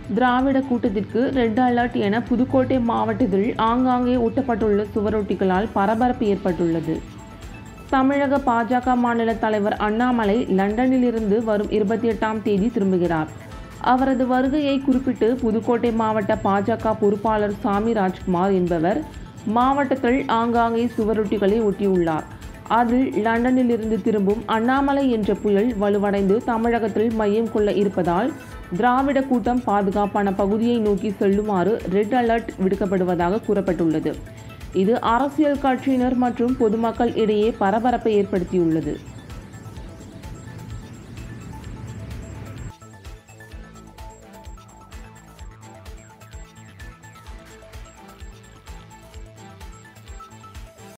திராவிட கூட்டத்திற்கு red alert என புதுக்கோட்டை மாவட்டத்தில் ஆங்காங்கே ஒட்டப்பட்டுள்ள சுவரொட்டிகளால் பரபரப்பு ஏற்பட்டுள்ளது தமிழக பாஜக மாநில தலைவர் அண்ணாமலை லண்டனிலிருந்து வரும் இருபத்தி எட்டாம் தேதி திரும்புகிறார் அவரது வருகையை குறிப்பிட்டு புதுக்கோட்டை மாவட்ட பாஜக பொறுப்பாளர் சாமி ராஜ்குமார் என்பவர் மாவட்டத்தில் ஆங்காங்கே சுவரொட்டிகளை ஒட்டியுள்ளார் அதில் லண்டனிலிருந்து திரும்பும் அண்ணாமலை என்ற புயல் வலுவடைந்து தமிழகத்தில் மையம் கொள்ள இருப்பதால் திராவிட கூட்டம் பாதுகாப்பான பகுதியை நோக்கி செல்லுமாறு ரெட் அலர்ட் விடுக்கப்படுவதாக கூறப்பட்டுள்ளது இது அரசியல் கட்சியினர் மற்றும் பொதுமக்கள் இடையே பரபரப்பை ஏற்படுத்தியுள்ளது